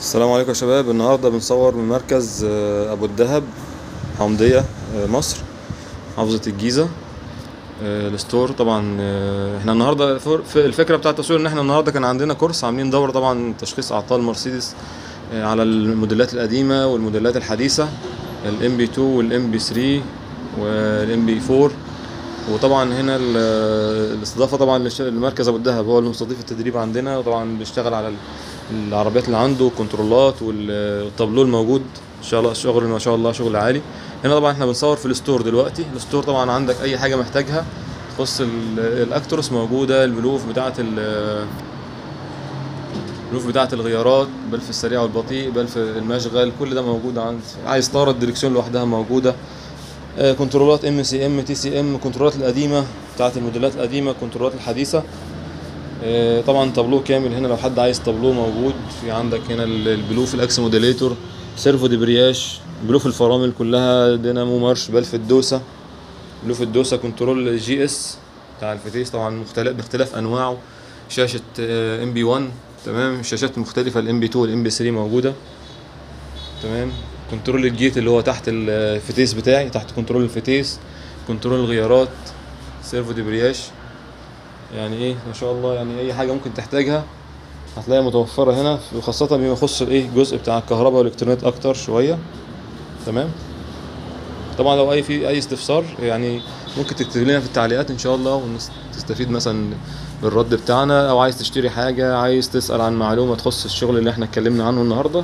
السلام عليكم يا شباب النهارده بنصور من مركز آه، ابو الدهب حمدية آه، مصر محافظة الجيزة آه، الستور طبعا آه، احنا النهارده فر- في الفكرة بتاعة التصوير ان احنا النهارده كان عندنا كورس عاملين دورة طبعا تشخيص اعطال مرسيدس آه، على الموديلات القديمة والموديلات الحديثة الام بي 2 والام بي 3 والام بي 4 وطبعا هنا ال- الاستضافه طبعا للش- لمركز ابو الدهب هو اللي مستضيف التدريب عندنا وطبعا بيشتغل على ال- العربيات اللي عنده والكنترولات وال- والتابلو الموجود ان شاء الله شغل ما شاء الله شغل عالي هنا طبعا احنا بنصور في الستور دلوقتي الستور طبعا عندك اي حاجه محتاجها تخص ال- الاكتروس موجوده البلوف بتاعه ال- البلوف بتاعه الغيارات بلف السريع والبطيء بلف المشغل كل ده موجود عند عايز طاره الدركسيون لوحدها موجوده آه، كنترولات ام سي ام تي سي ام كنترولات القديمه بتاعت الموديلات القديمه كنترولات الحديثه آه، طبعا تابلو كامل هنا لو حد عايز تابلو موجود في عندك هنا ال- البلو في الاكس موديليتور سيرفو دبرياج بلو في الفرامل كلها دينامو مارش بلف الدوسه بلو في الدوسه كنترول جي اس بتاع الفتيس طبعا مختلف باختلاف انواعه شاشه ام بي 1 تمام شاشات مختلفه الام بي 2 والام بي 3 موجوده تمام كنترول الجيت اللي هو تحت الفتيس بتاعي تحت كنترول الفتيس كنترول الغيارات سيرفو دبرياج يعني ايه ما شاء الله يعني اي حاجه ممكن تحتاجها هتلاقيها متوفره هنا وخاصه بما يخص الايه الجزء بتاع الكهرباء والالكترونيات اكتر شويه تمام طبعا لو اي في اي استفسار يعني ممكن تكتب لنا في التعليقات ان شاء الله ونستفيد مثلا بالرد بتاعنا او عايز تشتري حاجه عايز تسال عن معلومه تخص الشغل اللي احنا اتكلمنا عنه النهارده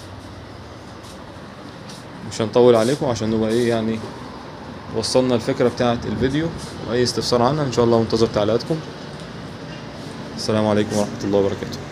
مش هنطول عليكم عشان نبقى ايه يعني وصلنا الفكرة بتاعت الفيديو واي استفسار عنها ان شاء الله منتظر تعليقاتكم السلام عليكم ورحمة الله وبركاته